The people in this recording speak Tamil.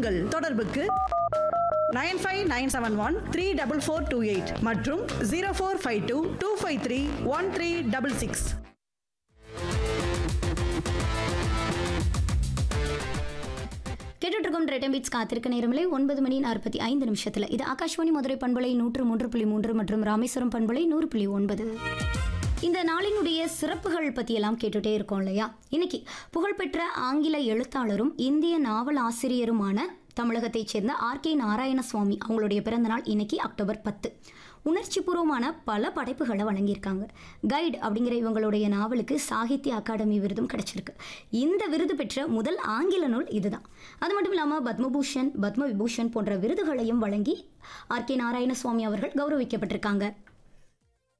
அழையுங்கள் தொடர்புக்கு nine five nine seven one three double four two eight மற்றும் zero four five two two five three one three double six கேட்டுட்டு இருக்கும் ரெட்டம் பீட்ஸ் காத்திருக்க நேரமில்லை ஒன்பது மணி நாற்பத்தி ஐந்து நிமிஷத்தில் இது ஆகாஷ்வாணி மதுரை பண்பலை நூற்று மூன்று புள்ளி மூன்று மற்றும் ராமேஸ்வரம் பண்பலை நூறு புள்ளி ஒன்பது இந்த நாளினுடைய சிறப்புகள் பற்றியெல்லாம் கேட்டுட்டே இருக்கோம் இல்லையா இன்னைக்கு புகழ்பெற்ற ஆங்கில எழுத்தாளரும் இந்திய நாவல் ஆசிரியருமான தமிழகத்தைச் சேர்ந்த ஆர் கே நாராயணசுவாமி அவங்களுடைய பிறந்தநாள் இன்னைக்கு அக்டோபர் பத்து உணர்ச்சிபூர்வமான பல படைப்புகளை வழங்கியிருக்காங்க கைடு அப்படிங்கிற இவங்களுடைய நாவலுக்கு சாகித்ய அகாடமி விருதும் கிடைச்சிருக்கு இந்த விருது பெற்ற முதல் ஆங்கில நூல் இதுதான் அது மட்டும் இல்லாமல் பத்மபூஷன் பத்ம விபூஷன் போன்ற விருதுகளையும் வழங்கி ஆர் கே நாராயணசுவாமி அவர்கள் கௌரவிக்கப்பட்டிருக்காங்க